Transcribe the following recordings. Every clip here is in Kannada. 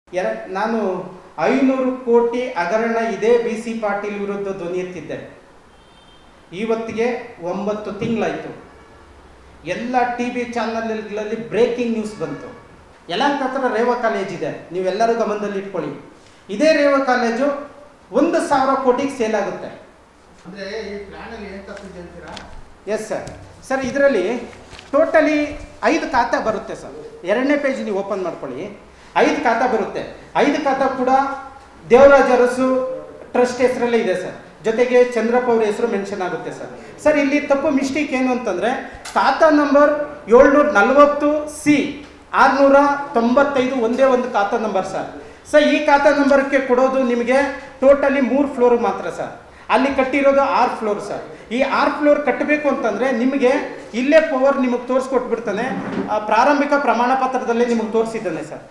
ಎರ ನಾನು ಐನೂರು ಕೋಟಿ ಹಗರಣ ಇದೇ ಬಿ ಸಿ ಪಾಟೀಲ್ ವಿರುದ್ಧ ಧ್ವನಿ ಎತ್ತಿದ್ದೆ ಇವತ್ತಿಗೆ ಒಂಬತ್ತು ತಿಂಗಳಾಯಿತು ಎಲ್ಲ ಟಿ ವಿ ಚಾನಲ್ಗಳಲ್ಲಿ ಬ್ರೇಕಿಂಗ್ ನ್ಯೂಸ್ ಬಂತು ಯಲಹಂಕ ಹತ್ರ ರೇವಾ ಕಾಲೇಜ್ ಇದೆ ನೀವೆಲ್ಲರೂ ಗಮನದಲ್ಲಿ ಇಟ್ಕೊಳ್ಳಿ ಇದೇ ರೇವಾ ಕಾಲೇಜು ಒಂದು ಸಾವಿರ ಕೋಟಿಗೆ ಸೇಲ್ ಆಗುತ್ತೆ ಅಂದ್ರೆ ಈ ಪ್ಲಾನ್ ಅಲ್ಲಿ ಏನ್ ತಪ್ಪಿದೆ ಅಂತೀರಾ ಎಸ್ ಸರ್ ಸರ್ ಇದರಲ್ಲಿ ಟೋಟಲಿ ಐದು ಖಾತಾ ಬರುತ್ತೆ ಸರ್ ಎರಡನೇ ಪೇಜ್ ನೀವು ಓಪನ್ ಮಾಡ್ಕೊಳ್ಳಿ ಐದು ಖಾತಾ ಬರುತ್ತೆ ಐದು ಖಾತಾ ಕೂಡ ದೇವರಾಜ್ ಅರಸು ಟ್ರಸ್ಟ್ ಹೆಸರಲ್ಲೇ ಇದೆ ಸರ್ ಜೊತೆಗೆ ಚಂದ್ರಪ್ಪ ಅವ್ರ ಹೆಸರು ಮೆನ್ಷನ್ ಆಗುತ್ತೆ ಸರ್ ಸರ್ ಇಲ್ಲಿ ತಪ್ಪು ಮಿಸ್ಟೇಕ್ ಏನು ಅಂತಂದರೆ ಖಾತಾ ನಂಬರ್ ಏಳ್ನೂರ ನಲವತ್ತು ಸಿ ಆರುನೂರ ತೊಂಬತ್ತೈದು ಒಂದೇ ಒಂದು ಖಾತಾ ನಂಬರ್ ಸರ್ ಸರ್ ಈ ಖಾತಾ ನಂಬರ್ಗೆ ಕೊಡೋದು ನಿಮಗೆ ಟೋಟಲಿ ಮೂರು ಫ್ಲೋರ್ ಮಾತ್ರ ಸರ್ ಅಲ್ಲಿ ಕಟ್ಟಿರೋದು ಆರು ಫ್ಲೋರ್ ಸರ್ ಈ ಆರು ಫ್ಲೋರ್ ಕಟ್ಟಬೇಕು ಅಂತಂದರೆ ನಿಮಗೆ ಇಲ್ಲೇ ಪವರ್ ನಿಮಗೆ ತೋರಿಸ್ಕೊಟ್ಬಿಡ್ತಾನೆ ಆ ಪ್ರಾರಂಭಿಕ ಪ್ರಮಾಣ ಪತ್ರದಲ್ಲೇ ನಿಮಗೆ ತೋರಿಸಿದ್ದಾನೆ ಸರ್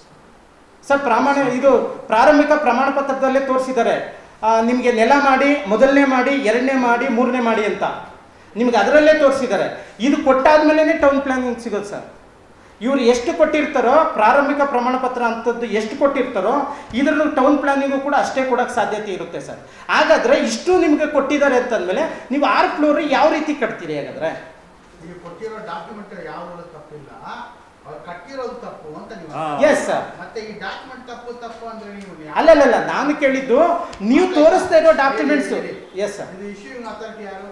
ಸರ್ ಪ್ರಮಾಣ ಇದು ಪ್ರಾರಂಭಿಕ ಪ್ರಮಾಣ ಪತ್ರದಲ್ಲೇ ತೋರಿಸಿದ್ದಾರೆ ನಿಮಗೆ ನೆಲ ಮಾಡಿ ಮೊದಲನೇ ಮಾಡಿ ಎರಡನೇ ಮಾಡಿ ಮೂರನೇ ಮಾಡಿ ಅಂತ ನಿಮ್ಗೆ ಅದರಲ್ಲೇ ತೋರಿಸಿದ್ದಾರೆ ಇದು ಕೊಟ್ಟಾದ್ಮೇಲೆ ಟೌನ್ ಪ್ಲಾನಿಂಗ್ ಸಿಗೋದು ಸರ್ ಇವ್ರು ಎಷ್ಟು ಕೊಟ್ಟಿರ್ತಾರೋ ಪ್ರಾರಂಭಿಕ ಪ್ರಮಾಣ ಪತ್ರ ಅಂಥದ್ದು ಎಷ್ಟು ಕೊಟ್ಟಿರ್ತಾರೋ ಇದ್ರಲ್ಲೂ ಟೌನ್ ಪ್ಲಾನಿಂಗು ಕೂಡ ಅಷ್ಟೇ ಕೊಡೋಕ್ಕೆ ಸಾಧ್ಯತೆ ಇರುತ್ತೆ ಸರ್ ಹಾಗಾದರೆ ಇಷ್ಟು ನಿಮಗೆ ಕೊಟ್ಟಿದ್ದಾರೆ ಅಂತಂದಮೇಲೆ ನೀವು ಆರು ಫ್ಲೋರ್ ಯಾವ ರೀತಿ ಕಟ್ತೀರಿ ಹಾಗಾದರೆ ಈಗ ಕೊಟ್ಟಿರೋ ಡಾಕ್ಯುಮೆಂಟ್ ಯಾವ್ದು ತಪ್ಪಿಲ್ಲ ಅವ್ರು ಕಟ್ಟಿರೋದು ತಪ್ಪು ಅಂತ ನೀವು ಹಾ. ಎಸ್ ಸರ್ ಮತ್ತೆ ಈ ಡಾಕ್ಯುಮೆಂಟ್ ತಪ್ಪು ತಪ್ಪು ಅಂದ್ರೆ ನೀವು ಯಾವ- ಅಲ್ಲಲ್ಲ ನಾನು ಕೇಳಿದ್ದು ನೀವು ತೋರಿಸ್ತಾ ಇರೋ ಡಾಕ್ಯುಮೆಂಟ್ಸು ಹೇಳಿ, ಹೇಳಿ. ಎಸ್ ಸರ್ ಇದು ಇಶ್ಯೂಯಿಂಗ್ ಅಥಾರಿಟಿ ಯಾರು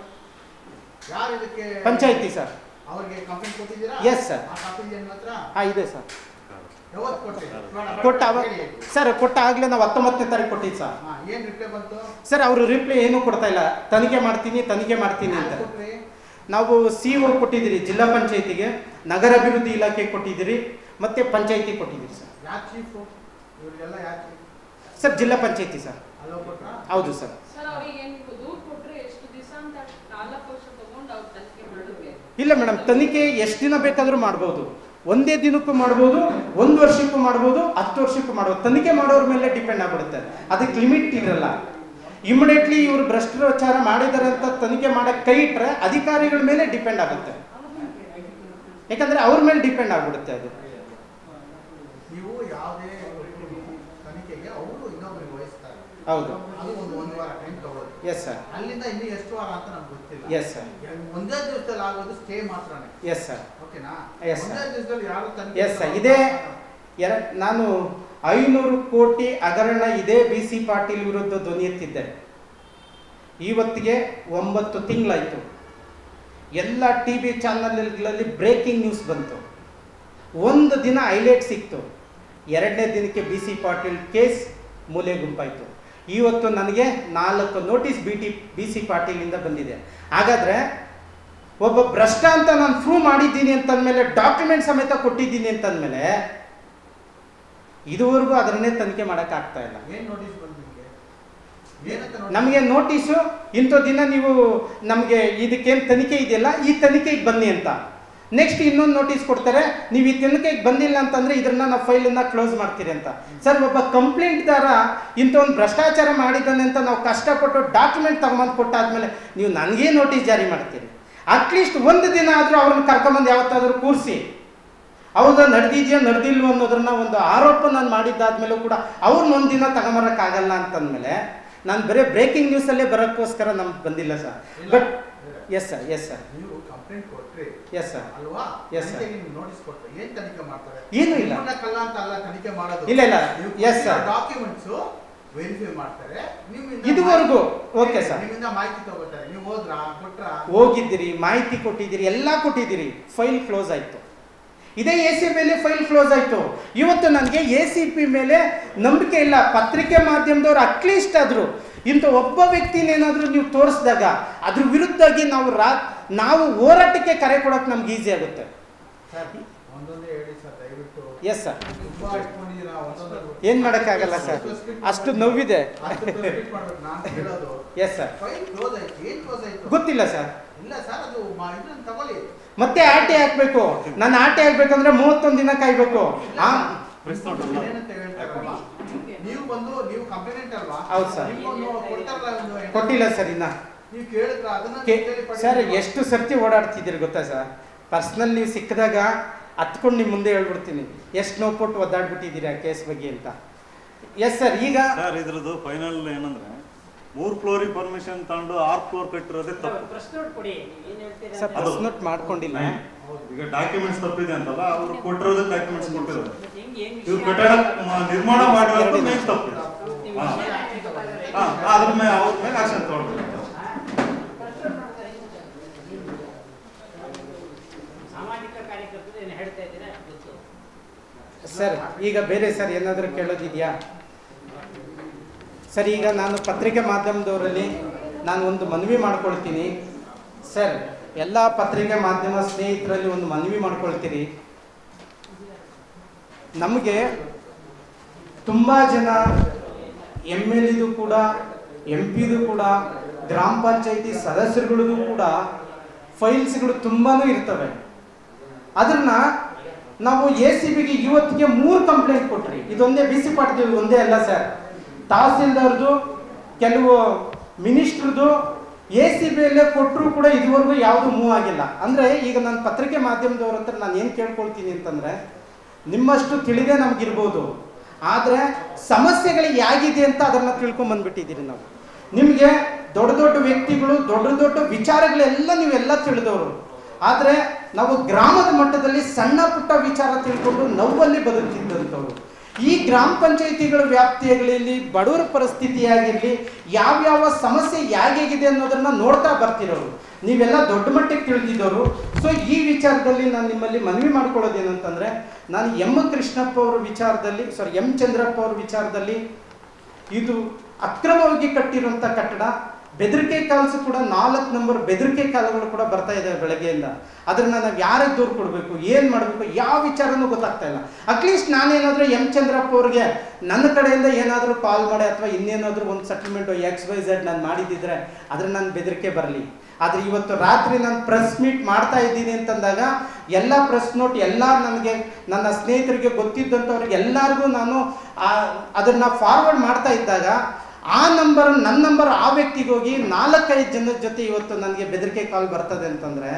ಯಾರು ಇದಕ್ಕೆ ಪಂಚಾಯತಿ ಸರ್ ಅವ್ರಿಗೆ ಕಂಪ್ಲೇಂಟ್ ಕೊಟ್ಟಿದ್ದೀರಾ Yes, sir. ಆ ಕಾಪಿ ಇದೆ ನಿಮ್ಮ ಹತ್ರ ಹಾಂ ಇದೆ ಸರ್ ಯಾವತ್ತು ಕೊಟ್ಟಿದ್ದೀರಾ? ನೋಡೋಣ. ಕೊಟ್ಟ ಅವ ಹೇಳಿ. ಸರ್ ಕೊಟ್ಟ ಆಗಲೇ ನಾವು ಹತ್ತೊಂಬತ್ತನೇ ತಾರೀಕು ಕೊಟ್ಟಿದ್ದು ಸರ್ ಹಾ, ಏನ್ ರಿಪ್ಲೈ ಬಂತು ಸರ್ ಅವರು ರಿಪ್ಲೈ ಏನೂ ಕೊಡ್ತಾ ಇಲ್ಲ ತನಿಖೆ ಮಾಡ್ತೀನಿ ತನಿಖೆ ಮಾಡ್ತೀನಿ ಅಂತ ಯಾರು ಕೊಟ್ರಿ ನಾವು ಸಿ ಒ ಕೊಟ್ಟಿದ್ದೀರಿ ಜಿಲ್ಲಾ ಪಂಚಾಯತಿಗೆ ನಗರಾಭಿವೃದ್ಧಿ ಇಲಾಖೆ ಕೊಟ್ಟಿದ್ದೀರಿ ಮತ್ತು ಪಂಚಾಯತಿ ಕೊಟ್ಟಿದ್ದೀರಿ ಸರ್ ಯಾರು ಚೀಫು ಇವರಿಗೆಲ್ಲ ಯಾರು ಚೀಫ್ ಸರ್ ಜಿಲ್ಲಾ ಪಂಚಾಯತಿ ಸರ್ ಅಲ್ಲೋ ಕೊಟ್ರಾ ಹೌದು ಸರ್ ಸರ್ ಅವರಿಗೆ ನೀವು ದೂರು ಕೊಟ್ರೆ ಎಷ್ಟು ದಿವಸ ಅಂತ ನಾಲ್ಕು ವರ್ಷ ತಗೊಂಡು ಅವ್ರು ತನಿಖೆ ಮಾಡಬೇಕು ಇಲ್ಲ ಮೇಡಮ್ ತನಿಖೆ ಎಷ್ಟು ದಿನ ಬೇಕಾದರೂ ಮಾಡ್ಬೋದು ಒಂದೇ ದಿನಕ್ಕೂ ಮಾಡ್ಬೋದು ಒಂದು ವರ್ಷಕ್ಕೂ ಮಾಡ್ಬೋದು ಹತ್ತು ವರ್ಷಕ್ಕೂ ಮಾಡ್ಬೋದು ತನಿಖೆ ಮಾಡೋರ ಮೇಲೆ ಡಿಪೆಂಡ್ ಆಗ್ಬಿಡುತ್ತೆ ಅದಕ್ಕೆ ಲಿಮಿಟ್ ಇರಲ್ಲ ಇಮಿಡಿಯೇಟ್ಲಿ ಇವರು ಭ್ರಷ್ಟಾಚಾರ ಮಾಡಿದ್ದಾರೆ ಅಂತ ತನಿಖೆ ಮಾಡಕ್ಕೆ ಕೈ ಇಟ್ಟರೆ ಅಧಿಕಾರಿಗಳ ಮೇಲೆ ಡಿಪೆಂಡ್ ಆಗುತ್ತೆ ಯಾಕಂದರೆ ಅವ್ರ ಮೇಲೆ ಡಿಪೆಂಡ್ ಆಗ್ಬಿಡುತ್ತೆ ಅದು ನೀವು ಯಾವುದೇ ತನಿಖೆಗೆ ಅವರು ಇನ್ನೊಬ್ಬರಿಗೆ ವಹಿಸ್ತಾರೆ ಹೌದು ಅದು ಒಂದು ಒಂದು ವಾರ ಟೈಮ್ ತಗೊಳ್ಳೋದು ಎಸ್ ಸರ್ ಅಲ್ಲಿಂದ ಇನ್ನು ಎಷ್ಟು ವಾರ ಅಂತ ನಮ್ಗೆ ಗೊತ್ತಿಲ್ಲ ಎಸ್ ಸರ್ ಒಂದೇ ದಿವಸದಲ್ಲಿ ಆಗೋದು ಸ್ಟೇ ಮಾತ್ರನೇ ಎಸ್ ಸರ್ ಓಕೆನಾ Yes, sir. ಒಂದೇ ದಿವಸದಲ್ಲಿ ಯಾರು ತನಿಖೆ ಎಸ್ ಸರ್ ಇದೇ ಎರ ನಾನು ಐನೂರು ಕೋಟಿ ಹಗರಣ ಇದೇ ಬಿ ಸಿ ಪಾಟೀಲ್ ವಿರುದ್ಧ ಧ್ವನಿ ಎತ್ತಿದ್ದೆ ಇವತ್ತಿಗೆ ಒಂಬತ್ತು ತಿಂಗಳಾಯಿತು ಎಲ್ಲ ಟಿ ವಿ ಚಾನಲ್ಗಳಲ್ಲಿ ಬ್ರೇಕಿಂಗ್ ನ್ಯೂಸ್ ಬಂತು ಒಂದು ದಿನ ಹೈಲೈಟ್ ಸಿಕ್ತು ಎರಡನೇ ದಿನಕ್ಕೆ ಬಿ ಸಿ ಪಾಟೀಲ್ ಕೇಸ್ ಮೂಲೆ ಗುಂಪಾಯಿತು ಇವತ್ತು ನನಗೆ ನಾಲ್ಕು notice B T B C ಪಾಟೀಲಿಂದ ಬಂದಿದೆ ಹಾಗಾದರೆ ಒಬ್ಬ ಭ್ರಷ್ಟ ಅಂತ ನಾನು ಪ್ರೂವ್ ಮಾಡಿದ್ದೀನಿ ಅಂತಂದಮೇಲೆ ಡಾಕ್ಯುಮೆಂಟ್ ಸಮೇತ ಕೊಟ್ಟಿದ್ದೀನಿ ಅಂತಂದಮೇಲೆ ಇದುವರೆಗೂ ಅದನ್ನೇ ತನಿಖೆ ಮಾಡೋಕ್ಕಾಗ್ತಾ ಇಲ್ಲ ಏನ್ ನೋಟಿಸ್ ಬಂತು ನಿಮಗೆ ಏನಂತ ನೋಡಿ ನಮಗೆ ನೋಟಿಸು ಇಂಥ ದಿನ ನೀವು ನಮಗೆ ಇದಕ್ಕೇನು ತನಿಖೆ ಇದೆಯಲ್ಲ ಈ ತನಿಖೆಗೆ ಬನ್ನಿ ಅಂತ ನೆಕ್ಸ್ಟ್ ಇನ್ನೊಂದು ನೋಟಿಸ್ ಕೊಡ್ತಾರೆ ನೀವು ಈ ತನಿಖೆಗೆ ಬಂದಿಲ್ಲ ಅಂತಂದರೆ ಇದನ್ನ ನಾವು ಫೈಲನ್ನು ಕ್ಲೋಸ್ ಮಾಡ್ತೀರಿ ಅಂತ ಸರ್ ಒಬ್ಬ ಕಂಪ್ಲೇಂಟ್ದಾರ ಇಂಥ ಒಂದು ಭ್ರಷ್ಟಾಚಾರ ಮಾಡಿದ್ದಾನೆ ಅಂತ ನಾವು ಕಷ್ಟಪಟ್ಟು ಡಾಕ್ಯುಮೆಂಟ್ ತಗೊಂಬಂದು ಕೊಟ್ಟಾದ್ಮೇಲೆ ನೀವು ನನಗೇ ನೋಟಿಸ್ ಜಾರಿ ಮಾಡ್ತೀರಿ ಅಟ್ಲೀಸ್ಟ್ ಒಂದು ದಿನ ಆದರೂ ಅವ್ರನ್ನ ಕರ್ಕೊಂಬಂದು ಯಾವತ್ತಾದರೂ ಕೂರಿಸಿ ಹೌದಾ ನಡೆದಿದೆಯಾ ನಡೆದಿಲ್ವೋ ಅನ್ನೋದನ್ನ ಒಂದು ಆರೋಪ ನಾನು ಮಾಡಿದ್ದಾದ್ಮೇಲೂ ಕೂಡ ಅವ್ರನ್ನ ಒಂದು ದಿನ ತಗೊಂಬರಕ್ಕಾಗಲ್ಲ ಅಂತಂದಮೇಲೆ ನಾನು ಬರೀ ಬ್ರೇಕಿಂಗ್ ನ್ಯೂಸಲ್ಲೇ ಬರೋಕ್ಕೋಸ್ಕರ ನಮ್ಗೆ ಬಂದಿಲ್ಲ sir but yes sir yes sir ನೀವು ಕಂಪ್ಲೇಂಟ್ ಕೊಟ್ರಿ ಎಸ್ ಸರ್ ಅಲ್ವಾ Yes, sir. ತನಿಖೆಗೆ ನೀವು ನೋಟಿಸ್ ಕೊಟ್ರಿ ಏನ್ ತನಿಖೆ ಮಾಡ್ತಾರೆ ಏನೂ ಇಲ್ಲ. ನಿಮ್ಮನ್ನ ಕಲ್ಲ ಅಂತ ಅಲ್ಲ ತನಿಖೆ ಮಾಡೋದು ಇಲ್ಲ, ಇಲ್ಲ. Yes, sir. ಡಾಕ್ಯುಮೆಂಟ್ಸ್ ವೆರಿಫೈ ಮಾಡ್ತಾರೆ ನಿಮ್ಮಿಂದ ಇದುವರೆಗೂ ಮಾಹಿತಿ- ಓಕೆ ಸರ್ ನಿಮ್ಮಿಂದ ಮಾಹಿತಿ ತಗೋತಾರೆ ನೀವು ಹೋದ್ರಾ ಕೊಟ್ರಾ ಹೋಗಿದ್ದೀರಿ ಮಾಹಿತಿ ಕೊಟ್ಟಿದ್ದೀರಿ ಎಲ್ಲ ಕೊಟ್ಟಿದ್ದೀರಿ ಫೈಲ್ ಕ್ಲೋಸ್ ಆಯಿತು ಇದೇ ಎ ಸಿ ಮೇಲೆ ಫೈಲ್ ಕ್ಲೋಸ್ ಆಯಿತು ಇವತ್ತು ನನಗೆ ಎ ಸಿ ಪಿ ಮೇಲೆ ನಂಬಿಕೆ ಇಲ್ಲ ಪತ್ರಿಕೆ ಮಾಧ್ಯಮದವ್ರು ಅಟ್ಲೀಸ್ಟ್ ಆದರೂ ಇಂಥ ಒಬ್ಬ ವ್ಯಕ್ತಿನೇನಾದರೂ ನೀವು ತೋರಿಸಿದಾಗ ಅದ್ರ ವಿರುದ್ಧವಾಗಿ ನಾವು ರಾ ನಾವು ಹೋರಾಟಕ್ಕೆ ಕರೆ ಕೊಡೋಕೆ ನಮ್ಗೆ ಈಸಿ ಆಗುತ್ತೆ ಸರ್ ಒಂದೊಂದೇ ಹೇಳಿ ಸರ್ ದಯವಿಟ್ಟು ಎಸ್ ಸರ್ ತುಂಬಾ ಇಟ್ಕೊಂಡಿದ್ದೀರಾ ಒಂದೊಂದು ಏನು ಮಾಡೋಕ್ಕಾಗಲ್ಲ ಸರ್ ಅಷ್ಟು ನೋವಿದೆ ಅಷ್ಟು transcript ಮಾಡ್ಬೇಕು ನಾನು ಹೇಳೋದು ಎಸ್ ಸರ್ ಫೈಲ್ ಕ್ಲೋಸ್ ಆಯ್ತು ಏನ್ ಕ್ಲೋಸ್ ಆಯ್ತು ಗೊತ್ತಿಲ್ಲ ಸರ್ ಇಲ್ಲ ಸರ್ ಅದು ಮಾ- ಇದನ್ನ ತಗೊಳ್ಳಿ ಮತ್ತೆ ಆಟೆ ಹಾಕ್ಬೇಕು ನಾನು ಆಟೆ ಹಾಕ್ಬೇಕಂದ್ರೆ ಮೂವತ್ತೊಂದು ದಿನ ಕಾಯ್ಬೇಕು ಇಲ್ಲ, ಆ ಪ್ರೆಸ್ ನೋಟ್ ಅಲ್ವಾ? ಏನಂತ ಹೇಳ್ತಾರಲ್ವಾ ನೀವು ಬಂದು ನೀವು ಕಂಪ್ಲೇಂಟ್ ಅಲ್ವಾ ಹೌದು ಸರ್. ನಿಮ್ಗೊಂದು ಕೊಡ್ತಾರಲ್ಲ ಒಂದು ಕೊಟ್ಟಿಲ್ಲ ಸರ್ ಇನ್ನ ನೀವು ಕೇಳಿದ್ರ ಅದನ್ನ ಕೆ ಕೇಳಿ ಪಡೆದಿಲ್ವಾ? ಸರ್ ಎಷ್ಟು ಸರ್ತಿ ಓಡಾಡ್ತಿದ್ದೀರಿ ಗೊತ್ತಾ ಸರ್ ಪರ್ಸ್ನಲ್ ನೀವು ಸಿಕ್ಕಿದಾಗ ಹತ್ಕೊಂಡು ನಿಮ್ಮ ಮುಂದೆ ಹೇಳ್ಬಿಡ್ತೀನಿ ಎಷ್ಟು ನೋವು ಕೊಟ್ಟು ಒದ್ದಾಡ್ಬಿಟ್ಟಿದ್ದೀರಿ ಆ ಕೇಸ್ ಬಗ್ಗೆ ಅಂತ ಎಸ್ ಸರ್ ಈಗ ಸರ್ ಇದ್ರದ್ದು ಫೈನಲ್ ಏನಂದ್ರೆ ಮೂರ್ ಫ್ಲೋರಿಗೆ ಪರ್ಮಿಷನ್ ತಗೊಂಡು ಆರ್ ಫ್ಲೋರ್ ಕಟ್ಟಿರೋದೇ ತಪ್ಪು ಪ್ರಶ್ನೆ ನೋಟ್ ಕೊಡಿ ಏನ್ ಹೇಳ್ತೀರಾ ಸರ್ ಅಂತ. ಪ್ರೆಸ್ ನೋಟ್ ಮಾಡ್ಕೊಂಡಿಲ್ಲ ಈಗ ಡಾಕ್ಯುಮೆಂಟ್ಸ್ ತಪ್ಪಿದೆ ಅಂತಲ್ಲ ಅವ್ರು ಕೊಟ್ಟಿರೋದೇ ಡಾಕ್ಯುಮೆಂಟ್ಸ್ ಕೊಟ್ಟಿರೋದು ಹೆಂಗ್ ಏನ್ ಇವ್ರು ವಿಷಯ ಕಟ್ಟಡ ಮ- ನಿರ್ಮಾಣ ಮಾಡಿರೋದು ಮೇನ್ ತಪ್ಪು ನೀವು ಹಾ. ವಿಷಯ ಹೇಳ್ತೀರಾ? ಹಾ, ಅದ್ರ ಮೇಲೆ ಅವ್ರ ಮೇಲೆ ಆಕ್ಷನ್ ತಗೊಳ್ಬೇಕು ಸಾಮಾಜಿಕ ಕಾರ್ಯಕರ್ತರು ಏನು ಹೇಳ್ತಾ ಇದ್ದೀರಾ ಗೊತ್ತು ಸರ್ ಈಗ ಬೇರೆ ಸರ್ ಏನಾದರೂ ಕೇಳೋದಿದೆಯಾ ಸರ್ ಈಗ ನಾನು ಪತ್ರಿಕೆ ಮಾಧ್ಯಮದವರಲ್ಲಿ ನಾನು ಒಂದು ಮನವಿ ಮಾಡ್ಕೊಳ್ತೀನಿ ಸರ್ ಎಲ್ಲ ಪತ್ರಿಕೆ ಮಾಧ್ಯಮ ಸ್ನೇಹಿತರಲ್ಲಿ ಒಂದು ಮನವಿ ಮಾಡ್ಕೊಳ್ತೀರಿ ನಮಗೆ ತುಂಬ ಜನ ಎಮ್ ಎಲ್ ಇದು ಕೂಡ ಎಂ ಪಿದು ಕೂಡ ಗ್ರಾಮ ಪಂಚಾಯತಿ ಸದಸ್ಯರುಗಳಿಗೂ ಕೂಡ ಫೈಲ್ಸ್ಗಳು ತುಂಬಾ ಇರ್ತವೆ ಅದನ್ನ ನಾವು ಎ ಸಿ ಬಿಗೆ ಇವತ್ತಿಗೆ ಮೂರು ಕಂಪ್ಲೇಂಟ್ ಕೊಟ್ರಿ ಇದೊಂದೇ ಬಿ ಸಿ ಪಾಟೀಲ್ ಒಂದೇ ಅಲ್ಲ ಸರ್ ತಹಸೀಲ್ದಾರ್ದು ಕೆಲವು ಮಿನಿಸ್ಟ್ರದು ಎ ಸಿ ಬಿಯಲ್ಲೇ ಕೊಟ್ಟರು ಕೂಡ ಇದುವರೆಗೂ ಯಾವುದು ಮೂವ್ ಆಗಿಲ್ಲ ಅಂದರೆ ಈಗ ನಾನು ಪತ್ರಿಕೆ ಮಾಧ್ಯಮದವ್ರ ಹತ್ರ ನಾನು ಏನು ಕೇಳ್ಕೊಳ್ತೀನಿ ಅಂತಂದರೆ ನಿಮ್ಮಷ್ಟು ತಿಳಿದೇ ನಮಗಿರ್ಬೋದು ಆದರೆ ಸಮಸ್ಯೆಗಳು ಯಾಗಿದೆ ಅಂತ ಅದನ್ನು ತಿಳ್ಕೊಂಬಂದ್ಬಿಟ್ಟಿದ್ದೀರಿ ನಾವು ನಿಮಗೆ ದೊಡ್ಡ ದೊಡ್ಡ ವ್ಯಕ್ತಿಗಳು ದೊಡ್ಡ ದೊಡ್ಡ ವಿಚಾರಗಳೆಲ್ಲ ನೀವೆಲ್ಲ ತಿಳಿದವರು ಆದರೆ ನಾವು ಗ್ರಾಮದ ಮಟ್ಟದಲ್ಲಿ ಸಣ್ಣ ಪುಟ್ಟ ವಿಚಾರ ತಿಳ್ಕೊಂಡು ನೋವಲ್ಲಿ ಬದುಕ್ತಿದ್ದಂಥವ್ರು ಈ ಗ್ರಾಮ ಪಂಚಾಯಿತಿಗಳ ವ್ಯಾಪ್ತಿಯಲ್ಲಿ ಬಡವರ ಪರಿಸ್ಥಿತಿಯಾಗಿರಲಿ ಯಾವ್ಯಾವ ಸಮಸ್ಯೆ ಹೇಗಿದೆ ಅನ್ನೋದನ್ನ ನೋಡ್ತಾ ಬರ್ತಿರೋರು ನೀವೆಲ್ಲ ದೊಡ್ಡ ಮಟ್ಟಿಗೆ ತಿಳಿದಿದ್ದವರು ಸೊ ಈ ವಿಚಾರದಲ್ಲಿ ನಾನು ನಿಮ್ಮಲ್ಲಿ ಮನವಿ ಮಾಡ್ಕೊಳ್ಳೋದೇನಂತಂದ್ರೆ ನಾನು ಎಂ ಕೃಷ್ಣಪ್ಪ ಅವರ ವಿಚಾರದಲ್ಲಿ ಸಾರಿ ಎಂ ಚಂದ್ರಪ್ಪ ಅವ್ರ ವಿಚಾರದಲ್ಲಿ ಇದು ಅಕ್ರಮವಾಗಿ ಕಟ್ಟಿರುವಂಥ ಕಟ್ಟಡ ಬೆದರಿಕೆ ಕಾಲ್ಸು ಕೂಡ ನಾಲ್ಕು ನಂಬರ್ ಬೆದರಿಕೆ ಕಾಲಗಳು ಕೂಡ ಬರ್ತಾ ಇದ್ದಾವೆ ಬೆಳಗ್ಗೆಯಿಂದ ಅದನ್ನ ನಾವು ಯಾರಿಗೆ ದೂರು ಕೊಡಬೇಕು ಏನು ಮಾಡಬೇಕು ಯಾವ ವಿಚಾರನೂ ಗೊತ್ತಾಗ್ತಾ ಇಲ್ಲ ಅಟ್ಲೀಸ್ಟ್ ನಾನೇನಾದರೂ ಎಂ ಚಂದ್ರಪ್ಪ ಅವ್ರಿಗೆ ನನ್ನ ಕಡೆಯಿಂದ ಏನಾದರೂ ಕಾಲ್ ಮಾಡಿ ಅಥವಾ ಇನ್ನೇನಾದರೂ ಒಂದು ಸೆಟಲ್ಮೆಂಟು ಎಕ್ಸ್ ವೈ ಝೆಡ್ ನಾನು ಮಾಡಿದ್ದಿದ್ರೆ ಅದ್ರ ನನ್ನ ಬೆದರಿಕೆ ಬರಲಿ ಆದರೆ ಇವತ್ತು ರಾತ್ರಿ ನಾನು ಪ್ರೆಸ್ ಮೀಟ್ ಮಾಡ್ತಾ ಇದ್ದೀನಿ ಅಂತಂದಾಗ ಎಲ್ಲ ಪ್ರೆಸ್ ನೋಟ್ ಎಲ್ಲ ನನಗೆ ನನ್ನ ಸ್ನೇಹಿತರಿಗೆ ಗೊತ್ತಿದ್ದಂಥವ್ರಿಗೆ ಎಲ್ಲರಿಗೂ ನಾನು ಆ- ಅದನ್ನ ಫಾರ್ವರ್ಡ್ ಮಾಡ್ತಾ ಇದ್ದಾಗ ಆ ನಂಬರ್ ನನ್ನ ನಂಬರ್ ಆ ವ್ಯಕ್ತಿಗೆ ಹೋಗಿ ನಾಲ್ಕೈದು ಜನದ ಜೊತೆ ಇವತ್ತು ನನಗೆ ಬೆದರಿಕೆ ಕಾಲ್ ಬರ್ತದೆ ಅಂತಂದ್ರೆ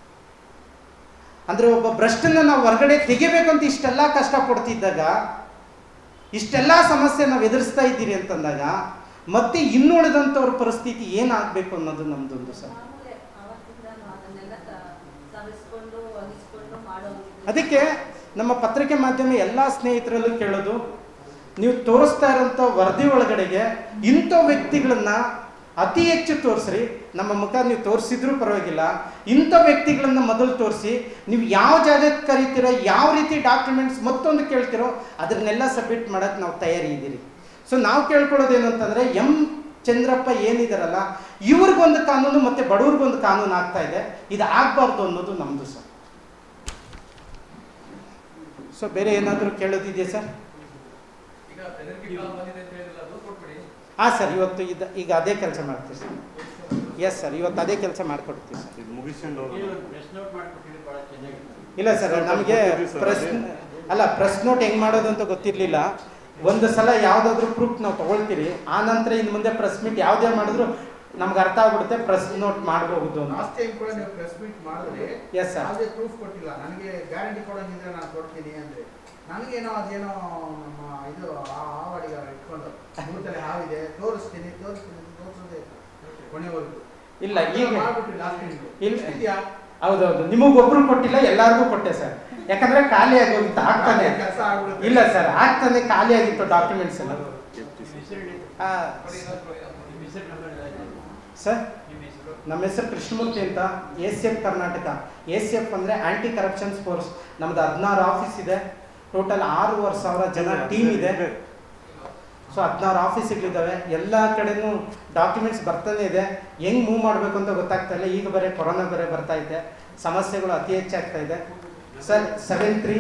ಅಂದ್ರೆ ಒಬ್ಬ ಭ್ರಷ್ಟನ್ನ ನಾವು ಹೊರಗಡೆ ತೆಗಿಬೇಕಂತ ಇಷ್ಟೆಲ್ಲ ಕಷ್ಟಪಡ್ತಿದ್ದಾಗ ಇಷ್ಟೆಲ್ಲ ಸಮಸ್ಯೆ ನಾವು ಎದುರಿಸ್ತಾ ಇದ್ದೀರಿ ಅಂತಂದಾಗ ಮತ್ತೆ ಇನ್ನುಳಿದಂಥವ್ರ ಪರಿಸ್ಥಿತಿ ಏನಾಗಬೇಕು ಅನ್ನೋದು ನಮ್ದೊಂದು ಸರ್ ಮಾಮೂಲಿ ಅವತ್ತಿಂದನೂ ಅದನ್ನೆಲ್ಲ ಸ- ಸವಿಸ್ಕೊಂಡು ವಹಿಸ್ಕೊಂಡು ಮಾಡೋದು ಅದಕ್ಕೆ ನಮ್ಮ ಪತ್ರಿಕೆ ಮಾಧ್ಯಮ ಎಲ್ಲ ಸ್ನೇಹಿತರಲ್ಲೂ ಕೇಳೋದು ನೀವು ತೋರಿಸ್ತಾ ಇರೋಂಥ ವರದಿ ಒಳಗಡೆಗೆ ಇಂಥ ವ್ಯಕ್ತಿಗಳನ್ನ ಅತಿ ಹೆಚ್ಚು ತೋರಿಸ್ರಿ ನಮ್ಮ ಮುಖ ನೀವು ತೋರಿಸಿದ್ರೂ ಪರವಾಗಿಲ್ಲ ಇಂಥ ವ್ಯಕ್ತಿಗಳನ್ನ ಮೊದಲು ತೋರಿಸಿ ನೀವು ಯಾವ ಜಾಗಕ್ಕೆ ಕರಿತೀರೋ ಯಾವ ರೀತಿ ಡಾಕ್ಯುಮೆಂಟ್ಸ್ ಮತ್ತೊಂದು ಕೇಳ್ತಿರೋ ಅದನ್ನೆಲ್ಲ ಸಬ್ಮಿಟ್ ಮಾಡೋಕ್ಕೆ ನಾವು ತಯಾರಿ ಇದ್ದೀರಿ ಸೊ ನಾವು ಕೇಳ್ಕೊಳ್ಳೋದೇನು ಅಂತಂದರೆ ಎಂ ಚಂದ್ರಪ್ಪ ಏನಿದಾರಲ್ಲ ಇವ್ರಿಗೊಂದು ಕಾನೂನು ಮತ್ತು ಬಡವ್ರಿಗೊಂದು ಕಾನೂನು ಆಗ್ತಾ ಇದೆ ಇದು ಆಗಬಾರ್ದು ಅನ್ನೋದು ನಮ್ಮದು ಸರ್ ಸೊ ಬೇರೆ ಏನಾದರೂ ಕೇಳೋದಿದೆಯಾ ಸರ್ ಈಗ ಬೆದರಿಕೆ ಕಾಲ್ ಬಂದಿದೆ ಅಂತ ಹೇಳಿದ್ರಲ್ಲ ಅದು ಕೊಟ್ಬಿಡಿ ಹಾಂ ಸರ್ ಇವತ್ತು ಇದು ಈಗ ಅದೇ ಕೆಲಸ ಮಾಡ್ತೀವಿ ಸರ್ ಎಸ್ ಸರ್ ಇವತ್ತು ಅದೇ ಕೆಲಸ ಮಾಡಿಕೊಡ್ತೀವಿ ಸರ್ ಇದು ಮುಗಿಸ್ಕೊಂಡು ನೀವು ಹೋಗೋದು. ಒಂದು ಪ್ರೆಸ್ ನೋಟ್ ಮಾಡ್ಕೊಟ್ಟಿದ್ರೆ ಬಹಳ ಚೆನ್ನಾಗಿತ್ತು ಇಲ್ಲ ಸರ್ ನಮಗೆ ಪ್ರೆಸ್ ಅಲ್ಲ ಪ್ರೆಸ್ ನೋಟ್ ಹೆಂಗೆ ಮಾಡೋದು ಅಂತ ಗೊತ್ತಿರಲಿಲ್ಲ ಒಂದು ಸಲ ಯಾವುದಾದ್ರೂ ಪ್ರೂಫ್ ನಾವು ತಗೊಳ್ತೀರಿ ಆ ನಂತರ ಇನ್ನು ಮುಂದೆ ಪ್ರೆಸ್ ಮೀಟ್ ಯಾವುದೇ ಮಾಡಿದ್ರು ನಮ್ಗೆ ಅರ್ಥ ಆಗ್ಬಿಡುತ್ತೆ ಪ್ರೆಸ್ ನೋಟ್ ಮಾಡಬಹುದು ಅಂತ ಲಾಸ್ಟ್ ಟೈಮ್ ಕೂಡ ನೀವು ಪ್ರೆಸ್ ಮೀಟ್ ಮಾಡಿದ್ರೆ Yes, sir. ಯಾವುದೇ ಪ್ರೂಫ್ ಕೊಟ್ಟಿಲ್ಲ ನನಗೆ ಗ್ಯಾರಂಟಿ ಕೊಡೋಂಗಿದ್ರೆ ನಾನು ಕೊಡ್ತೀನಿ ಅಂದ್ರೆ ನನಗೇನೋ ಅದೇನೋ ನಮ್ಮ ಇದು ಆ ಆವಾಡಿಗಾರ ಇಟ್ಕೊಂಡು ಮೂರ್ತಲೆ ಹಾವಿದೆ ತೋರಿಸ್ತೀನಿ ತೋರಿಸ್ತೀನಿ ತೋರಿಸೋದೇ ಕೊನೆವರೆಗೂ ಇಲ್ಲ ಈಗ ಮಾಡ್ಬಿಟ್ರಿ ಲಾಸ್ಟ್ ಟೈಮ್ ಇಲ್ಲ. ಇದೆಯಾ ಹೌದೌದು ನಿಮಗೊಬ್ರು ಕೊಟ್ಟಿಲ್ಲ ಎಲ್ಲರಿಗೂ ಕೊಟ್ಟೆ ಸರ್ ಯಾಕಂದ್ರೆ ಖಾಲಿ ಆಗೋಗಿತ್ತು ಆಗ್ತಾನೆ ಕೆಲಸ ಆಗ್ಬಿಡುತ್ತೆ ಇಲ್ಲ ಸರ್ ಆಗ್ತಾನೆ ಖಾಲಿ ಆಗಿತ್ತು ಡಾಕ್ಯುಮೆಂಟ್ಸ್ ಎಲ್ಲ ಹೆಸರು ಹೇಳಿ ಆ, ನೋಡಿ ಇನ್ನೊಂದು ನಿಮ್ಮ ಹೆಸರು ನಂಬರ್ ಹೇಳಿ. ಸರ್ ನಿಮ್ಮ ಹೆಸರು ನಮ್ಮ ಹೆಸರು ಕೃಷ್ಣಮೂರ್ತಿ ಅಂತ A C F Karnataka A C F ಅಂದರೆ ಆ್ಯಂಟಿ ಕರಪ್ಷನ್ಸ್ ಫೋರ್ಸ್ ನಮ್ದು ಹದಿನಾರು ಆಫೀಸ್ ಇದೆ ಟೋಟಲ್ ಆರೂವರೆ ಸಾವಿರ ಜನ ಟೀಮ್ ಇದೆ ಸೊ ಹದಿನಾರು ಆಫೀಸ್ಗಳಿದ್ದಾವೆ ಎಲ್ಲ ಕಡೆನೂ ಡಾಕ್ಯುಮೆಂಟ್ಸ್ ಬರ್ತಾನೆ ಇದೆ ಹೆಂಗೆ ಮೂವ್ ಮಾಡಬೇಕು ಅಂತ ಗೊತ್ತಾಗ್ತಾ ಇಲ್ಲ ಈಗ ಬರೀ ಕೊರೋನಾ ಬೇರೆ ಬರ್ತಾ ಇದೆ ಸಮಸ್ಯೆಗಳು ಅತಿ ಹೆಚ್ಚಾಗ್ತಾ ಇದೆ sir seven three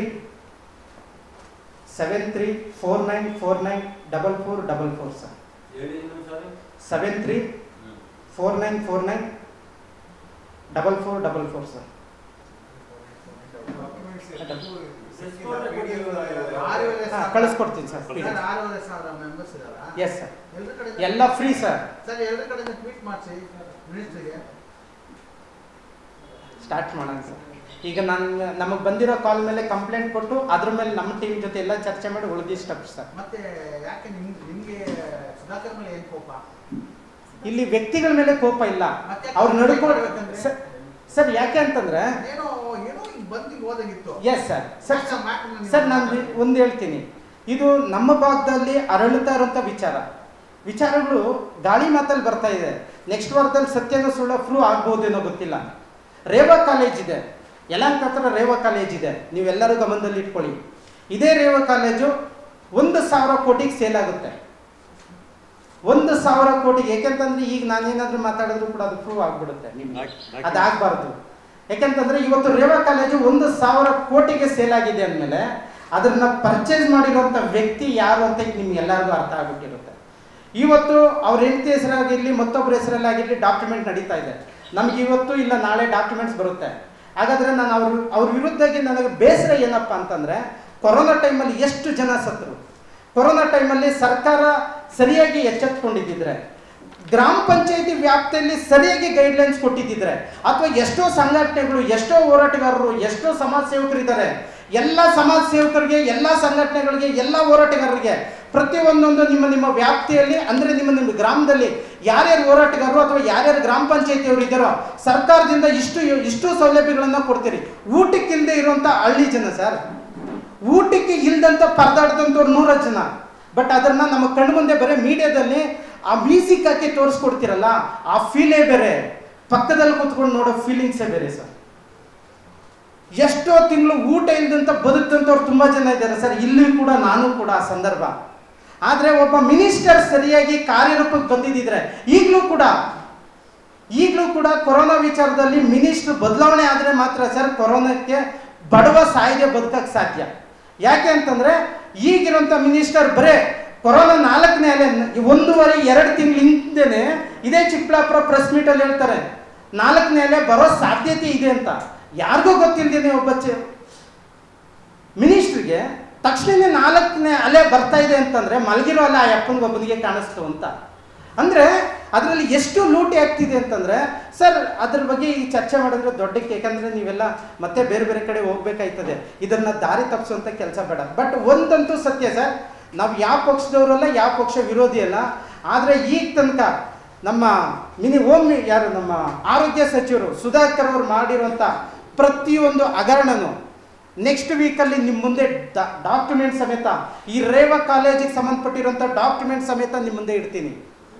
seven three four nine four nine double four double four sir seven three four nine four nine double four double four sir ಆರೂವರೆ ಹಾಂ ಸಾವಿರ- ಕಳಿಸ್ಕೊಡ್ತೀನಿ ಸರ್ ಸರ್, ಆರೂವರೆ ಸಾವಿರ ಮೆಂಬರ್ಸ್ ಇದಾರಾ ಎಸ್ ಸರ್ ಎಲ್ಲರ ಕಡೆ ಎಲ್ಲ ಫ್ರೀ ಸರ್ ಸರ್ ಎಲ್ಲರ ಕಡೆಯಿಂದ ಟ್ವೀಟ್ ಮಾಡಿಸಿ ಮಿನಿಸ್ಟ್ರಿಗೆ ಸ್ಟಾರ್ಟ್ ಮಾಡೋಣ ಸರ್ ಈಗ ನಾನು ನಮಗೆ ಬಂದಿರೋ ಕಾಲ್ ಮೇಲೆ ಕಂಪ್ಲೇಂಟ್ ಕೊಟ್ಟು ಅದ್ರ ಮೇಲೆ ನಮ್ಮ ಟೀಮ್ ಜೊತೆ ಎಲ್ಲ ಚರ್ಚೆ ಮಾಡಿ ಉಳಿದಿ ಸ್ಟೆಪ್ಸ್ ಸರ್ ಮತ್ತೆ ಯಾಕೆ ನಿಮ್ ನಿಮ್ಗೆ ಸುಧಾಕರ್ ಮೇಲೆ ಏನ್ ಕೋಪ ಇಲ್ಲಿ ವ್ಯಕ್ತಿಗಳ ಮೇಲೆ ಕೋಪ ಇಲ್ಲ ಮತ್ತೆ ಅವ್ರು ನಡ್ಕೊಂಡು ಮಾಡ್ಬೇಕಂದ್ರೆ? ಸರ್ ಸರ್ ಯಾಕೆ ಅಂತಂದ್ರೆ ಏನೋ ಏನೋ ಹಿಂಗ್ ಬಂದು ಹಿಂಗ್ ಹೋದಂಗಿತ್ತು ಎಸ್ ಸರ್ ಸರ್ ಯಾಕೆ ಮಾತನ್ನ ನೀವು ಸರ್ ನಾನು ಒಂದು ಹೇಳ್ತೀನಿ ಇದು ನಮ್ಮ ಭಾಗದಲ್ಲಿ ಅರಳುತ್ತಾ ಇರುವಂಥ ವಿಚಾರ ವಿಚಾರಗಳು ಗಾಳಿ ಮಾತಲ್ಲಿ ಬರ್ತಾ ಇದೆ ನೆಕ್ಸ್ಟ್ ವಾರದಲ್ಲಿ ಸತ್ಯನ ಸುಳ್ಳ ಪ್ರೂವ್ ಆಗ್ಬೋದೇನೋ ಗೊತ್ತಿಲ್ಲ ರೇವಾ ಕಾಲೇಜ್ ಇದೆ ಯಲಹಂಕ ಹತ್ರ ರೇವಾ ಕಾಲೇಜ್ ಇದೆ ನೀವೆಲ್ಲರೂ ಗಮನದಲ್ಲಿ ಇಟ್ಕೊಳ್ಳಿ ಇದೇ ರೇವಾ ಕಾಲೇಜು ಒಂದು ಸಾವಿರ ಕೋಟಿಗೆ ಸೇಲ್ ಆಗುತ್ತೆ ಒಂದು ಸಾವಿರ ಕೋಟಿಗೆ ಯಾಕೆಂತಂದ್ರೆ ಈಗ ನಾನೇನಾದ್ರೂ ಮಾತಾಡಿದ್ರು ಕೂಡ ಅದು ಪ್ರೂವ್ ಆಗ್ಬಿಡುತ್ತೆ ನಿಮ್ಗೆ ಆಗ್- ಆಗ್- ಅದಾಗಬಾರ್ದು ಯಾಕೆಂತಂದ್ರೆ ಇವತ್ತು ರೇವಾ ಕಾಲೇಜು ಒಂದು ಸಾವಿರ ಕೋಟಿಗೆ ಸೇಲ್ ಆಗಿದೆ ಅಂದಮೇಲೆ ಅದನ್ನ ಪರ್ಚೇಸ್ ಮಾಡಿರುವಂಥ ವ್ಯಕ್ತಿ ಯಾರು ಅಂತ ಈಗ ನಿಮ್ಗೆಲ್ಲರಿಗೂ ಅರ್ಥ ಆಗ್ಬಿಟ್ಟಿರುತ್ತೆ ಇವತ್ತು ಅವ್ರ ಹೆಂಡತಿ ಹೆಸರಾಗಿರ್ಲಿ ಮತ್ತೊಬ್ಬರ ಹೆಸರಲ್ಲಾಗಿರ್ಲಿ ಡಾಕ್ಯುಮೆಂಟ್ ನಡೀತಾ ಇದೆ ನಮ್ಗೆ ಇವತ್ತು ಇಲ್ಲ ನಾಳೆ ಡಾಕ್ಯುಮೆಂಟ್ಸ್ ಬರುತ್ತೆ ಹಾಗಾದ್ರೆ ನಾನು ಅವ್ರ ಅವ್ರ ವಿರುದ್ಧವಾಗಿ ನನಗೆ ಬೇಸರ ಏನಪ್ಪ ಅಂತಂದ್ರೆ ಕೊರೋನಾ ಟೈಮಲ್ಲಿ ಎಷ್ಟು ಜನ ಸತ್ರು ಕೊರೋನಾ ಟೈಮಲ್ಲಿ ಸರ್ಕಾರ ಸರಿಯಾಗಿ ಎಚ್ಚೆತ್ಕೊಂಡಿದ್ದಿದ್ರೆ ಗ್ರಾಮ ಪಂಚಾಯತಿ ವ್ಯಾಪ್ತಿಯಲ್ಲಿ ಸರಿಯಾಗಿ ಗೈಡ್ಲೈನ್ಸ್ ಕೊಟ್ಟಿದ್ದಿದ್ರೆ ಅಥವಾ ಎಷ್ಟೋ ಸಂಘಟನೆಗಳು ಎಷ್ಟೋ ಹೋರಾಟಗಾರರು ಎಷ್ಟೋ ಸಮಾಜ ಸೇವಕರಿದ್ದಾರೆ ಎಲ್ಲ ಸಮಾಜ ಸೇವಕರಿಗೆ ಎಲ್ಲ ಸಂಘಟನೆಗಳಿಗೆ ಎಲ್ಲ ಹೋರಾಟಗಾರರಿಗೆ ಪ್ರತಿಯೊಂದೊಂದು ನಿಮ್ಮ ನಿಮ್ಮ ವ್ಯಾಪ್ತಿಯಲ್ಲಿ ಅಂದ್ರೆ ನಿಮ್ಮ ನಿಮ್ಮ ಗ್ರಾಮದಲ್ಲಿ ಯಾರ್ಯಾರು ಹೋರಾಟಗಾರರು ಅಥವಾ ಯಾರ್ಯಾರು ಗ್ರಾಮ ಪಂಚಾಯತಿಯವರು ಇದ್ದಾರೋ ಸರ್ಕಾರದಿಂದ ಇಷ್ಟು ಇಷ್ಟು ಸೌಲಭ್ಯಗಳನ್ನು ಕೊಡ್ತೀರಿ ಊಟಕ್ಕಿಲ್ಲದೆ ಇರುವಂತ ಹಳ್ಳಿ ಜನ ಸರ್ ಊಟಕ್ಕೆ ಇಲ್ದಂತ ಪರದಾಡ್ದಂಥವ್ರು ನೂರ ಜನ ಬಟ್ ಅದನ್ನ ನಮ್ಮ ಕಣ್ಣು ಮುಂದೆ ಬರೀ ಮೀಡಿಯಾದಲ್ಲಿ ಆ ಮ್ಯೂಸಿಕ್ ಹಾಕಿ ತೋರಿಸ್ಕೊಡ್ತಿರಲ್ಲ ಆ ಫೀಲೇ ಬೇರೆ ಪಕ್ಕದಲ್ಲಿ ಕೂತ್ಕೊಂಡು ನೋಡೋ ಫೀಲಿಂಗ್ಸೇ ಬೇರೆ ಸರ್ ಎಷ್ಟೋ ತಿಂಗಳು ಊಟ ಇಲ್ದಂತ ಬದುಕ್ದಂಥವ್ರು ತುಂಬಾ ಜನ ಇದ್ದಾರೆ ಸರ್ ಇಲ್ಲಿ ಕೂಡ ನಾನು ಕೂಡ ಆ ಸಂದರ್ಭ ಆದ್ರೆ ಒಬ್ಬ ಮಿನಿಸ್ಟರ್ ಸರಿಯಾಗಿ ಕಾರ್ಯರೂಪಕ್ಕೆ ಬಂದಿದ್ದಿದ್ರೆ ಈಗಲೂ ಕೂಡ ಈಗಲೂ ಕೂಡ ಕೊರೋನಾ ವಿಚಾರದಲ್ಲಿ ಮಿನಿಸ್ಟರ್ ಬದಲಾವಣೆ ಆದರೆ ಮಾತ್ರ ಸರ್ ಕೊರೋನಾಕ್ಕೆ ಬಡವ ಸಾಯದೆ ಬದುಕಕ್ಕೆ ಸಾಧ್ಯ ಯಾಕೆ ಅಂತಂದ್ರೆ ಈಗಿರುವಂಥ ಮಿನಿಸ್ಟರ್ ಬರೇ ಕೊರೋನಾ ನಾಲ್ಕನೇ ಅಲೆ ಒಂದೂವರೆ ಎರಡು ತಿಂಗಳ ಹಿಂದೆನೆ ಇದೇ ಚಿಕ್ಕಬಳ್ಳಾಪುರ ಪ್ರೆಸ್ ಮೀಟಲ್ಲಿ ಹೇಳ್ತಾರೆ ನಾಲ್ಕನೇ ಅಲೆ ಬರೋ ಸಾಧ್ಯತೆ ಇದೆ ಅಂತ ಯಾರಿಗೂ ಗೊತ್ತಿಲ್ಲದೇನೆ ಒಬ್ಬ ಚೆ ಮಿನಿಸ್ಟ್ರಿಗೆ ತಕ್ಷಣನೇ ನಾಲ್ಕನೇ ಅಲೆ ಬರ್ತಾ ಇದೆ ಅಂತಂದ್ರೆ ಮಲಗಿರೋ ಅಲೆ ಆ ಅಪ್ಪನಿಗೆ ಒಬ್ಬನಿಗೆ ಕಾಣಿಸ್ತು ಅಂತ ಅಂದ್ರೆ ಅದರಲ್ಲಿ ಎಷ್ಟು ಲೂಟಿ ಆಗ್ತಿದೆ ಅಂತಂದ್ರೆ ಸರ್ ಅದ್ರ ಬಗ್ಗೆ ಈ ಚರ್ಚೆ ಮಾಡಿದ್ರೆ ದೊಡ್ಡಕ್ಕೆ ಯಾಕಂದ್ರೆ ನೀವೆಲ್ಲ ಮತ್ತೆ ಬೇರೆ ಬೇರೆ ಕಡೆ ಹೋಗ್ಬೇಕಾಯ್ತದೆ ಇದನ್ನ ದಾರಿ ತಪ್ಪಿಸುವಂತ ಕೆಲಸ ಬೇಡ ಬಟ್ ಒಂದಂತೂ ಸತ್ಯ ಸರ್ ನಾವು ಯಾವ ಪಕ್ಷದವರಲ್ಲ ಯಾವ ಪಕ್ಷ ವಿರೋಧಿ ಅಲ್ಲ ಆದ್ರೆ ಈಗ ತನಕ ನಮ್ಮ ಮಿನಿ ಓಮ್ ಯಾರು ನಮ್ಮ ಆರೋಗ್ಯ ಸಚಿವರು ಸುಧಾಕರ್ ಅವರು ಮಾಡಿರುವಂತ ಪ್ರತಿಯೊಂದು ಹಗರಣನು ನೆಕ್ಸ್ಟ್ ವೀಕಲ್ಲಿ ನಿಮ್ಮ ಮುಂದೆ ಡಾಕ್ಯುಮೆಂಟ್ ಸಮೇತ ಈ ರೇವಾ ಕಾಲೇಜಿಗೆ ಸಂಬಂಧಪಟ್ಟಿರುವಂಥ ಡಾಕ್ಯುಮೆಂಟ್ ಸಮೇತ ನಿಮ್ಮ ಮುಂದೆ ಇಡ್ತೀನಿ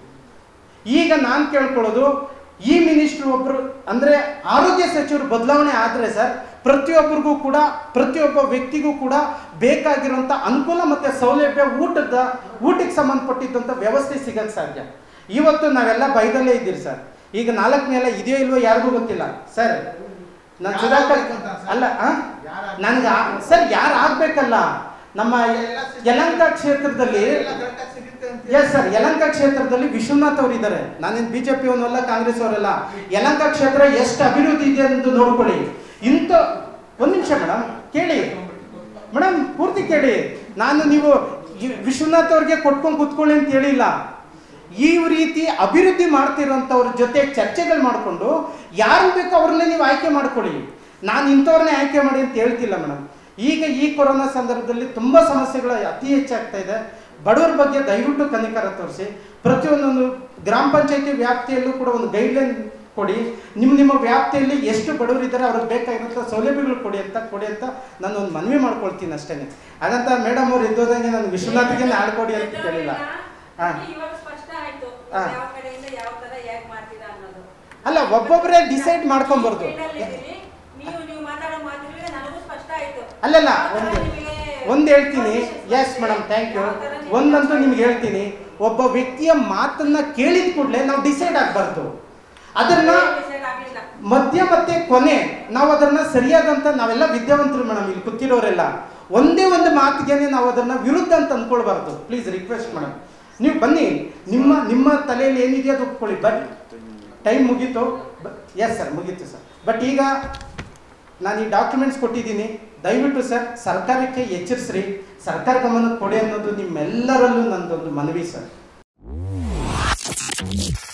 ಈಗ ನಾನು ಕೇಳ್ಕೊಳ್ಳೋದು ಈ ಮಿನಿಸ್ಟ್ರು ಒಬ್ರು ಅಂದ್ರೆ ಆರೋಗ್ಯ ಸಚಿವರು ಬದಲಾವಣೆ ಆದ್ರೆ ಸರ್ ಪ್ರತಿಯೊಬ್ಬರಿಗೂ ಕೂಡ ಪ್ರತಿಯೊಬ್ಬ ವ್ಯಕ್ತಿಗೂ ಕೂಡ ಬೇಕಾಗಿರುವಂತ ಅನುಕೂಲ ಮತ್ತೆ ಸೌಲಭ್ಯ ಊಟದ ಊಟಕ್ಕೆ ಸಂಬಂಧಪಟ್ಟಿದ್ದಂಥ ವ್ಯವಸ್ಥೆ ಸಿಗಕ್ಕೆ ಸಾಧ್ಯ ಇವತ್ತು ನಾವೆಲ್ಲ ಬೈದಲ್ಲೇ ಇದ್ದೀರಿ ಸರ್ ಈಗ ನಾಲ್ಕನೇ ಎಲ್ಲ ಇದೆಯೋ ಇಲ್ವೋ ಯಾರಿಗೂ ಗೊತ್ತಿಲ್ಲ ಸರ್ ನಾನು ಯಾರ್ ಸುಧಾಕರ್ ಆಗ್ಬೇಕು ಅಂತ ಸರ್? ಅಲ್ಲ ಆ? ಯಾರ್ ಆಗ್ಬೇಕು? ನನ್ಗೆ ಆ- ಸರ್ ಯಾರು ಆಗ್ಬೇಕಲ್ಲ ನಮ್ಮ ಯಲಂಕ ಕ್ಷೇತ್ರದಲ್ಲಿ ಎಲ್ಲ correct ಆಗಿ ಸಿಗುತ್ತೆ ಅಂತ ಎಸ್ ಸರ್ ಯಲಂಕ ಕ್ಷೇತ್ರದಲ್ಲಿ ವಿಶ್ವನಾಥ್ ಅವರು ಇದ್ದಾರೆ ನಾನೇನು ಬಿಜೆಪಿ ಅವನಲ್ಲ ಕಾಂಗ್ರೆಸ್ ಅವರಲ್ಲ ಯಲಂಕ ಕ್ಷೇತ್ರ ಎಷ್ಟು ಅಭಿವೃದ್ಧಿ ಇದೆ ಅಂತ ನೋಡ್ಕೊಳ್ಳಿ ಇಂಥ ಒಂದ್ ನಿಮಿಷ ಮೇಡಮ್ ಕೇಳಿ ಮೇಡಮ್ ಪೂರ್ತಿ ಕೇಳಿ ನಾನು ನೀವು ಈ ವಿಶ್ವನಾಥ್ ಅವ್ರಿಗೆ ಕೊಟ್ಕೊಂಡು ಕೂತ್ಕೊಳ್ಳಿ ಅಂತ ಹೇಳಿಲ್ಲ ಈ ರೀತಿ ಅಭಿವೃದ್ಧಿ ಮಾಡ್ತಿರೋಂಥವ್ರ ಜೊತೆ ಚರ್ಚೆಗಳು ಮಾಡಿಕೊಂಡು ಯಾರು ಬೇಕೋ ಅವ್ರನ್ನೇ ನೀವು ಆಯ್ಕೆ ಮಾಡ್ಕೊಳ್ಳಿ ನಾನು ಇಂಥವ್ರನ್ನೇ ಆಯ್ಕೆ ಮಾಡಿ ಅಂತ ಹೇಳ್ತಿಲ್ಲ ಮೇಡಮ್ ಈಗ ಈ ಕೊರೋನಾ ಸಂದರ್ಭದಲ್ಲಿ ತುಂಬ ಸಮಸ್ಯೆಗಳು ಅತಿ ಹೆಚ್ಚಾಗ್ತಾ ಇದೆ ಬಡವರ ಬಗ್ಗೆ ದಯವಿಟ್ಟು ಕನಿಕರ ತೋರಿಸಿ ಪ್ರತಿಯೊಂದೊಂದು ಗ್ರಾಮ ಪಂಚಾಯತಿ ವ್ಯಾಪ್ತಿಯಲ್ಲೂ ಕೂಡ ಒಂದು ಗೈಡ್ಲೈನ್ ಕೊಡಿ ನಿಮ್ಮ ನಿಮ್ಮ ವ್ಯಾಪ್ತಿಯಲ್ಲಿ ಎಷ್ಟು ಬಡವರು ಇದ್ದಾರೆ ಅವ್ರಿಗೆ ಬೇಕಾಗಿರೋಂಥ ಸೌಲಭ್ಯಗಳು ಕೊಡಿ ಅಂತ ಕೊಡಿ ಅಂತ ನಾನು ಒಂದು ಮನವಿ ಮಾಡ್ಕೊಳ್ತೀನಿ ಅಷ್ಟೇ ಹಾಗಂತ ಮೇಡಮ್ ಅವ್ರು ಇದ್ದೋದಂಗೆ ನಾನು ವಿಶ್ವನಾಥ್ಗೆ ಆಳ್ಕೊಡಿ ಅಂತ ಕೇಳಿಲ್ಲ ಹಾ. ಇವಾಗ ಸ್ಪಷ್ಟ ಆಯ್ತು ಹಾ. ಯಾವ ಕಡೆಯಿಂದ ಯಾವ ತರ ಹೇಗ್ ಮಾಡ್ತೀರಾ ಅನ್ನೋದು ಅಲ್ಲ ಒಬ್ಬೊಬ್ಬರೇ ಡಿಸೈಡ್ ಮಾಡ್ಕೊಂಬರ್ದು ಈ field ಅಲ್ಲಿ ಇದೀನಿ. ನೀವು ನೀವು ಮಾತಾಡೋ ಮಾತುಗಳಿಂದ ನನಗೂ ಸ್ಪಷ್ಟ ಆಯ್ತು ಅಲ್ಲಲ್ಲ ಯಾವ ತರ ಒಂದು ನಿಮಗೆ ಒಂದು ಹೇಳ್ತೀನಿ information yes madam thank you ಯಾವ ತರ ನಿಮಗೆ ಒಂದಂತೂ ನಿಮ್ಗೆ ಹೇಳ್ತೀನಿ ಒಬ್ಬ ವ್ಯಕ್ತಿಯ ಮಾತನ್ನ ಕೇಳಿದ ಕೂಡಲೇ ನಾವು ಡಿಸೈಡ್ ಆಗಬಾರ್ದು ಅದನ್ನ decide ಆಗ್ಲಿಲ್ಲ. ಮಧ್ಯ ಮತ್ತೆ ಕೊನೆ ನಾವು ಅದನ್ನ ಸರಿಯಾದಂತ ನಾವೆಲ್ಲ ವಿದ್ಯಾವಂತರು ಮೇಡಮ್ ಇಲ್ಲಿ ಕೂತಿರೋರೆಲ್ಲ ಒಂದೇ ಒಂದು ಮಾತಿಗೆನೆ ನಾವು ಅದನ್ನ ವಿರುದ್ಧ ಅಂತ ಅನ್ಕೊಳ್ಬಾರ್ದು ಪ್ಲೀಸ್ ರಿಕ್ವೆಸ್ಟ್ ಮೇಡಮ್ ನೀವು ಬನ್ನಿ ನಿಮ್ಮ ನಿಮ್ಮ ತಲೆಯಲ್ಲಿ ಏನಿದೆಯೋ ಅದು ಒಪ್ಕೊಳ್ಳಿ ಬಟ್ ಟೈಮ್ ಮುಗೀತು ಎಸ್ ಸರ್ ಮುಗೀತು ಸರ್ ಬಟ್ ಈಗ ನಾನು ಈ ಡಾಕ್ಯುಮೆಂಟ್ಸ್ ಕೊಟ್ಟಿದ್ದೀನಿ ದಯವಿಟ್ಟು ಸರ್ ಸರ್ಕಾರಕ್ಕೆ ಎಚ್ಚರಿಸ್ರಿ ಸರ್ಕಾರ ಗಮನಕ್ಕೆ ಕೊಡಿ ಅನ್ನೋದು ನಿಮ್ಮೆಲ್ಲರಲ್ಲೂ ನಂದೊಂದು ಮನವಿ ಸರ್